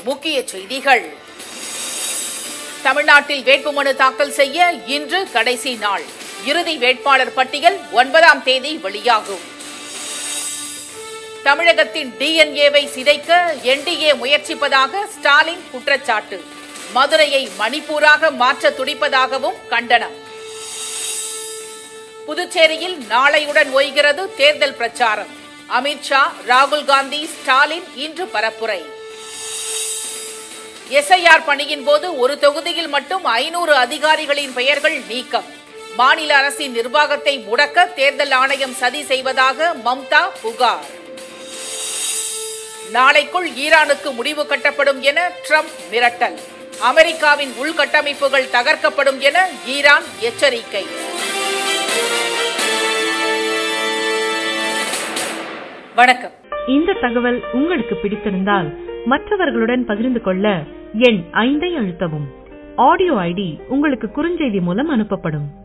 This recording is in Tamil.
முக்கிய செய்திகள் தமிழ்நாட்டில் வேட்புமனு தாக்கல் செய்ய இன்று கடைசி நாள் இறுதி வேட்பாளர் பட்டியல் ஒன்பதாம் தேதி வெளியாகும் தமிழகத்தின் டிஎன்ஏவை சிதைக்க என்டிஏ முயற்சிப்பதாக ஸ்டாலின் குற்றச்சாட்டு மதுரையை மணிப்பூராக மாற்ற துடிப்பதாகவும் கண்டனம் புதுச்சேரியில் நாளையுடன் ஓய்கிறது தேர்தல் பிரச்சாரம் அமித்ஷா ராகுல் காந்தி ஸ்டாலின் இன்று பரப்புரை எஸ்ஐஆர் பணியின் போது ஒரு தொகுதியில் மட்டும் ஐநூறு அதிகாரிகளின் பெயர்கள் நீக்கம் மாநில அரசின் நிர்வாகத்தை முடக்க தேர்தல் ஆணையம் சதி செய்வதாக மம்தா புகார் நாளைக்குள் ஈரானுக்கு முடிவு கட்டப்படும் என ட்ரம்ப் மிரட்டல் அமெரிக்காவின் உள்கட்டமைப்புகள் தகர்க்கப்படும் என ஈரான் எச்சரிக்கை வணக்கம் இந்த தகவல் உங்களுக்கு பிடித்திருந்தால் மற்றவர்களுடன் பகிர்ந்து கொள்ள எண் ஐந்தை அழுத்தவும் ஆடியோ ஐடி உங்களுக்கு குறுஞ்செய்தி மூலம் அனுப்பப்படும்